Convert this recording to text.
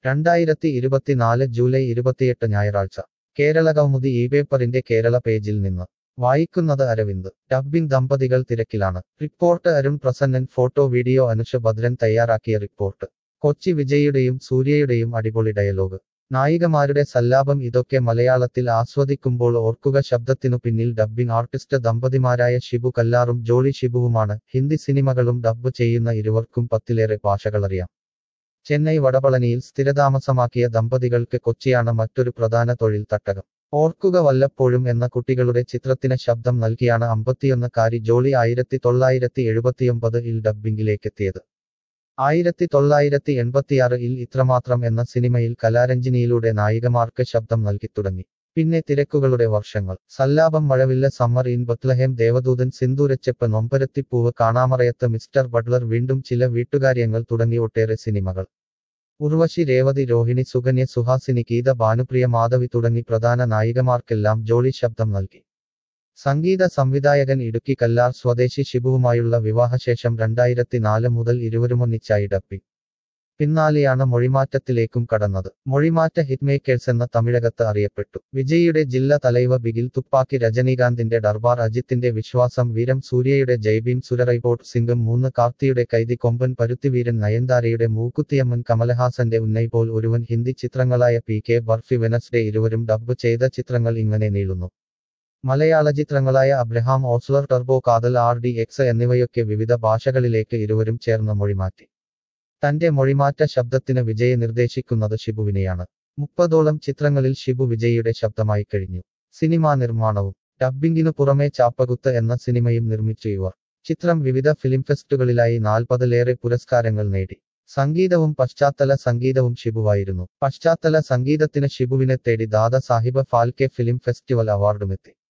രണ്ടായിരത്തി ഇരുപത്തിനാല് ജൂലൈ ഇരുപത്തിയെട്ട് ഞായറാഴ്ച കേരള കൗമുദി ഈ പേപ്പറിന്റെ കേരള പേജിൽ നിന്ന് വായിക്കുന്നത് അരവിന്ദ് ഡബ്ബിംഗ് ദമ്പതികൾ തിരക്കിലാണ് report Arun Prasannan photo video Anusha Bhadran തയ്യാറാക്കിയ റിപ്പോർട്ട് കൊച്ചി വിജയുടെയും സൂര്യയുടെയും അടിപൊളി ഡയലോഗ് നായികമാരുടെ സല്ലാപം ഇതൊക്കെ മലയാളത്തിൽ ആസ്വദിക്കുമ്പോൾ ഓർക്കുക ശബ്ദത്തിനു പിന്നിൽ ഡബ്ബിംഗ് ആർട്ടിസ്റ്റ് ദമ്പതിമാരായ ഷിബു കല്ലാറും ജോളി ഷിബുവുമാണ് ഹിന്ദി സിനിമകളും ഡബ്ബ് ചെയ്യുന്ന ഇരുവർക്കും പത്തിലേറെ ഭാഷകളറിയാം ചെന്നൈ വടപളനിയിൽ സ്ഥിരതാമസമാക്കിയ ദമ്പതികൾക്ക് കൊച്ചിയാണ് മറ്റൊരു പ്രധാന തൊഴിൽ തട്ടകം ഓർക്കുക വല്ലപ്പോഴും എന്ന കുട്ടികളുടെ ചിത്രത്തിന് ശബ്ദം നൽകിയാണ് അമ്പത്തിയൊന്നക്കാരി ജോളി ആയിരത്തി തൊള്ളായിരത്തി എഴുപത്തിയൊമ്പത് ഇൽ ഡബ്ബിംഗിലേക്കെത്തിയത് ആയിരത്തി തൊള്ളായിരത്തി എൺപത്തിയാറ് ഇൽ ഇത്രമാത്രം എന്ന സിനിമയിൽ കലാരഞ്ജിനിയിലൂടെ നായികമാർക്ക് ശബ്ദം നൽകിത്തുടങ്ങി പിന്നെ തിരക്കുകളുടെ വർഷങ്ങൾ Sallapam Mazhavilla summer in Bethlehem Devadoothan Sindoorachepp Nombarathipoovu Kaanamarayathu mister butler Veendum Chila വീട്ടുകാര്യങ്ങൾ തുടങ്ങി ഒട്ടേറെ സിനിമകൾ ഉർവശി രേവതി രോഹിണി സുകന്യ സുഹാസിനി ഗീത ഭാനുപ്രിയ മാധവി തുടങ്ങി പ്രധാന നായികമാർക്കെല്ലാം ജോളി ശബ്ദം നൽകി സംഗീത സംവിധായകൻ ഇടുക്കി കല്ലാർ സ്വദേശി ഷിബുവുമായുള്ള വിവാഹശേഷം രണ്ടായിരത്തി നാല് മുതൽ ഇരുവരുമൊന്നിച്ചായി ഡപ്പി പിന്നാലെയാണ് മൊഴിമാറ്റത്തിലേക്കും കടന്നത് മൊഴിമാറ്റ ഹിറ്റ്മേക്കേഴ്സ് എന്ന തമിഴകത്ത് അറിയപ്പെട്ടു വിജയിയുടെ ജില്ല തലൈവ ബിഗിൽ തുപ്പാക്കി രജനീകാന്തിന്റെ ഡർബാർ അജിത്തിന്റെ വിശ്വാസം വീരം സൂര്യയുടെ ജയ്ബീം സുരറൈബോട്ട് സിംഗം മൂന്ന് കാർത്തിയുടെ കൈതി കൊമ്പൻ പരുത്തിവീരൻ നയൻതാരയുടെ മൂക്കുത്തിയമ്മൻ കമലഹാസന്റെ ഉന്നൈ പോൽ ഒരുവൻ ഹിന്ദി ചിത്രങ്ങളായ പി കെ ബർഫി വെനസ്ഡേ ഇരുവരും ഡബ്ബ് ചെയ്ത ചിത്രങ്ങൾ ഇങ്ങനെ നീളുന്നു മലയാള ചിത്രങ്ങളായ Abraham Ozler turbo Kaathal R D X എന്നിവയൊക്കെ വിവിധ ഭാഷകളിലേക്ക് ഇരുവരും ചേർന്ന് മൊഴിമാറ്റി തന്റെ മൊഴിമാറ്റ ശബ്ദത്തിന് വിജയ് നിർദ്ദേശിക്കുന്നത് ഷിബുവിനെയാണ് മുപ്പതോളം ചിത്രങ്ങളിൽ ഷിബു വിജയിയുടെ ശബ്ദമായി കഴിഞ്ഞു സിനിമാ നിർമ്മാണവും ഡബ്ബിംഗിനു പുറമെ ചാപ്പകുത്ത് എന്ന സിനിമയും നിർമ്മിച്ചു ഇവർ ചിത്രം വിവിധ ഫിലിം ഫെസ്റ്റുകളിലായി നാൽപ്പതിലേറെ പുരസ്കാരങ്ങൾ നേടി സംഗീതവും പശ്ചാത്തല സംഗീതവും ഷിബുവായിരുന്നു പശ്ചാത്തല സംഗീതത്തിന് ഷിബുവിനെ തേടി ദാദ സാഹിബ് ഫാൽക്കെ ഫിലിം ഫെസ്റ്റിവൽ അവാർഡുമെത്തി